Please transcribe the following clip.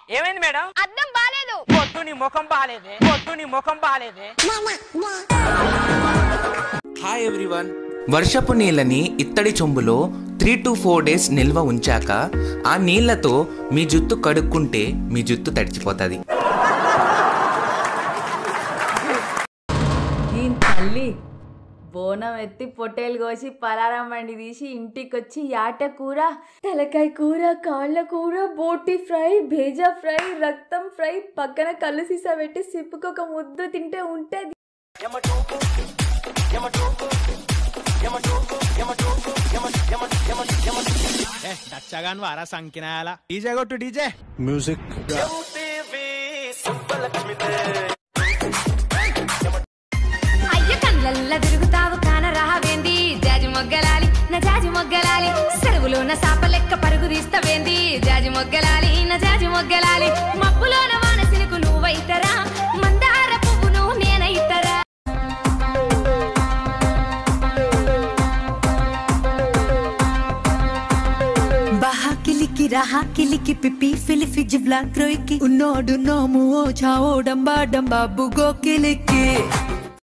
ఏమైంది మేడం అద్దం బాలేదు పొద్దు నీ ముఖం బాగాలేదే పొద్దు నీ ముఖం బాగాలేదే హాయ్ ఎవ్రీవన్ వర్షపు నీళ్ళని ఇత్తడి చెంబులో త్రీ టు ఫోర్ డేస్ నిల్వ ఉంచాక ఆ నీళ్ళతో మీ జుత్తు కడుక్కుంటే మీ జుత్తు తడిచిపోతుంది దీని తల్లి బోనం ఎత్తి పొట్టేలు కోసి పలారం బండి తీసి ఇంటికొచ్చి యాట కూర తలకాయ కూర కాళ్ళ కూర బోటి ఫ్రై భేజా ఫ్రై రక్తం ఫ్రై పక్కన కళ్ళు సీసా పెట్టి సిప్పుకొక ముద్దు తింటే ఉంటది దచ్చగాను వారా సంకినాయాల డీజే కొట్టు డీజే అయ్య కళ్ళల్ల తిరుగుతావు కాన రావేంది జాజి మొగ్గలాలి నా జాజి మొగ్గలాలి సెలవులోన సాప లెక్క పరుగు తీస్తవేంది జాజి మొగ్గలాలి నా జాజి మొగ్గలాలి మబ్బులోన వాన సినుకు నువ్వైతరా మందార పువ్వు నువ్వు నేనైతరా baha kiliki raha kiliki pipi fili fiji vla kroiki unodu nomu o chao damba damba bugo kiliki